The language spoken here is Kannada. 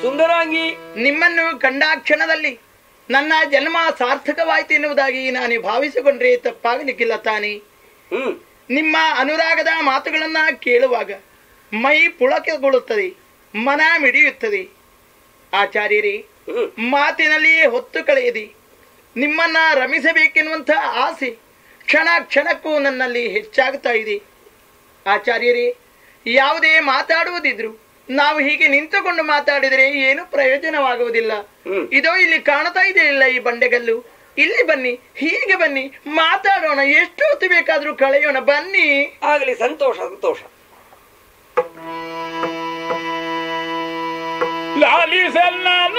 ಸುಂದರಾಂಗಿ ನಿಮ್ಮನ್ನು ಕಂಡ ಕ್ಷಣದಲ್ಲಿ ನನ್ನ ಜನ್ಮ ಸಾರ್ಥಕವಾಯಿತು ಎನ್ನುವುದಾಗಿ ನಾನು ಭಾವಿಸಿಕೊಂಡ್ರೆ ತಪ್ಪಾಗಲಿಕ್ಕಿಲ್ಲ ತಾನೇ ಹ್ಮ್ ನಿಮ್ಮ ಅನುರಾಗದ ಮಾತುಗಳನ್ನ ಕೇಳುವಾಗ ಮೈ ಪುಳಕಗೊಳ್ಳುತ್ತದೆ ಮನ ಮಿಡಿಯುತ್ತದೆ ಆಚಾರ್ಯರೇ ಹ್ಮ್ ಮಾತಿನಲ್ಲಿಯೇ ಹೊತ್ತು ಕಳೆಯದಿ ನಿಮ್ಮನ್ನ ರಮಿಸಬೇಕೆನ್ನುವಂಥ ಆಸೆ ಕ್ಷಣ ಕ್ಷಣಕ್ಕೂ ನನ್ನಲ್ಲಿ ಹೆಚ್ಚಾಗ್ತಾ ಇದೆ ಆಚಾರ್ಯರೇ ಯಾವುದೇ ಮಾತಾಡುವುದಿದ್ರು ನಾವು ಹೀಗೆ ನಿಂತುಕೊಂಡು ಮಾತಾಡಿದರೆ ಏನು ಪ್ರಯೋಜನವಾಗುವುದಿಲ್ಲ ಹ್ಮ್. ಇದೋ ಇಲ್ಲಿ ಕಾಣ್ತಾ ಇದೆ ಇಲ್ಲ ಈ ಬಂಡೆಗಲ್ಲು ಇಲ್ಲಿ ಬನ್ನಿ ಹೀಗೆ ಬನ್ನಿ ಮಾತಾಡೋಣ ಎಷ್ಟು ಹೊತ್ತು ಬೇಕಾದ್ರೂ ಕಳೆಯೋಣ ಬನ್ನಿ ಆಗಲಿ ಸಂತೋಷ ಸಂತೋಷ ಲಾಲಿಸಲ್ಲ